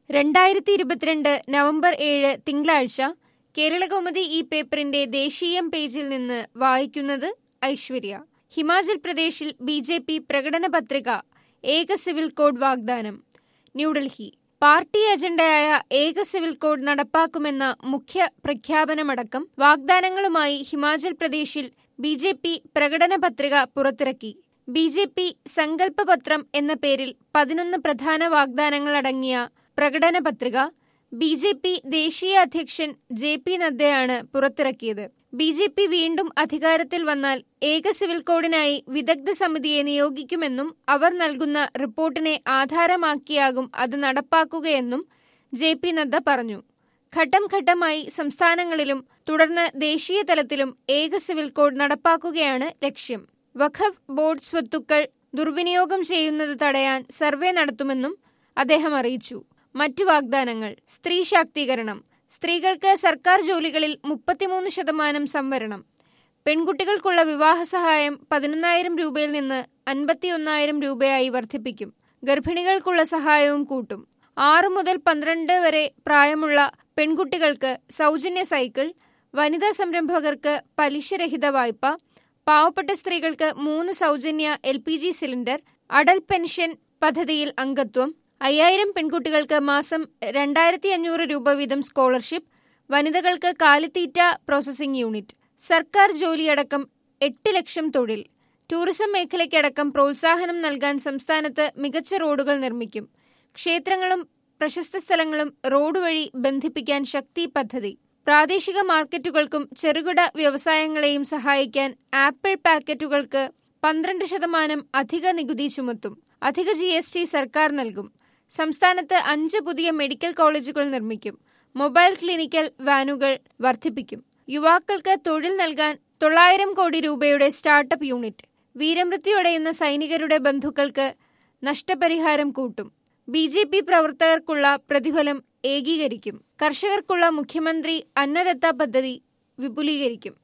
രണ്ടായിരത്തി ഇരുപത്തിരണ്ട് നവംബർ ഏഴ് തിങ്കളാഴ്ച കേരളകൗമുദി ഈ പേപ്പറിന്റെ ദേശീയം പേജിൽ നിന്ന് വായിക്കുന്നത് ഐശ്വര്യ ഹിമാചൽ പ്രദേശിൽ ബി ജെ പി പ്രകടന പത്രിക ഏക സിവിൽ കോഡ് വാഗ്ദാനം ന്യൂഡൽഹി പാർട്ടി അജണ്ടയായ ഏക സിവിൽ കോഡ് നടപ്പാക്കുമെന്ന മുഖ്യ പ്രഖ്യാപനമടക്കം വാഗ്ദാനങ്ങളുമായി ഹിമാചൽ പ്രദേശിൽ ബി ജെ പി പ്രകടന പത്രിക പുറത്തിറക്കി ബി ജെ പി സങ്കല്പപത്രം എന്ന പേരിൽ പതിനൊന്ന് പ്രധാന വാഗ്ദാനങ്ങളടങ്ങിയ പ്രകടന പത്രിക ബി ജെ പി ദേശീയ അധ്യക്ഷൻ ജെ പി നദ്ദയാണ് പുറത്തിറക്കിയത് ബി ജെ പി വീണ്ടും അധികാരത്തിൽ വന്നാൽ ഏക സിവിൽ കോഡിനായി വിദഗ്ധ സമിതിയെ നിയോഗിക്കുമെന്നും അവർ നൽകുന്ന റിപ്പോർട്ടിനെ ആധാരമാക്കിയാകും അത് നടപ്പാക്കുകയെന്നും ജെ പി നദ്ദ പറഞ്ഞു ഘട്ടം ഘട്ടമായി സംസ്ഥാനങ്ങളിലും തുടർന്ന് ദേശീയ തലത്തിലും ഏക സിവിൽ കോഡ് നടപ്പാക്കുകയാണ് ലക്ഷ്യം വഖഫ് ബോർഡ് സ്വത്തുക്കൾ ദുർവിനിയോഗം ചെയ്യുന്നത് തടയാൻ സർവേ നടത്തുമെന്നും അദ്ദേഹം അറിയിച്ചു മറ്റു വാഗ്ദാനങ്ങൾ സ്ത്രീ ശാക്തീകരണം സ്ത്രീകൾക്ക് സർക്കാർ ജോലികളിൽ മുപ്പത്തിമൂന്ന് ശതമാനം സംവരണം പെൺകുട്ടികൾക്കുള്ള വിവാഹ സഹായം പതിനൊന്നായിരം രൂപയിൽ നിന്ന് അൻപത്തിയൊന്നായിരം രൂപയായി വർദ്ധിപ്പിക്കും ഗർഭിണികൾക്കുള്ള സഹായവും കൂട്ടും ആറു മുതൽ പന്ത്രണ്ട് വരെ പ്രായമുള്ള പെൺകുട്ടികൾക്ക് സൗജന്യ സൈക്കിൾ വനിതാ സംരംഭകർക്ക് പലിശരഹിത വായ്പ പാവപ്പെട്ട സ്ത്രീകൾക്ക് മൂന്ന് സൗജന്യ L P G cylinder Atal pension പദ്ധതിയിൽ അംഗത്വം അയ്യായിരം പെൺകുട്ടികൾക്ക് മാസം രണ്ടായിരത്തി അഞ്ഞൂറ് രൂപ വീതം സ്കോളർഷിപ്പ് വനിതകൾക്ക് കാലിത്തീറ്റ പ്രോസസിംഗ് യൂണിറ്റ് സർക്കാർ ജോലിയടക്കം എട്ട് ലക്ഷം തൊഴിൽ ടൂറിസം മേഖലയ്ക്കടക്കം പ്രോത്സാഹനം നൽകാൻ സംസ്ഥാനത്ത് മികച്ച റോഡുകൾ നിർമ്മിക്കും ക്ഷേത്രങ്ങളും പ്രശസ്ത സ്ഥലങ്ങളും റോഡ് വഴി ബന്ധിപ്പിക്കാൻ ശക്തി പദ്ധതി പ്രാദേശിക മാർക്കറ്റുകൾക്കും ചെറുകിട വ്യവസായങ്ങളെയും സഹായിക്കാൻ ആപ്പിൾ പാക്കറ്റുകൾക്ക് പന്ത്രണ്ട് ശതമാനം അധിക നികുതി ചുമത്തും അധിക ജി എസ് ടി സർക്കാർ നൽകും സംസ്ഥാനത്ത് അഞ്ച് പുതിയ മെഡിക്കൽ കോളേജുകൾ നിർമ്മിക്കും മൊബൈൽ ക്ലിനിക്കൽ വാനുകൾ വർദ്ധിപ്പിക്കും യുവാക്കൾക്ക് തൊഴിൽ നൽകാൻ തൊള്ളായിരം കോടി രൂപയുടെ സ്റ്റാർട്ടപ്പ് യൂണിറ്റ് വീരമൃത്യുടയുന്ന സൈനികരുടെ ബന്ധുക്കൾക്ക് നഷ്ടപരിഹാരം കൂട്ടും ബി ജെ പി പ്രവർത്തകർക്കുള്ള പ്രതിഫലം ഏകീകരിക്കും കർഷകർക്കുള്ള മുഖ്യമന്ത്രി അന്നദത്ത പദ്ധതി വിപുലീകരിക്കും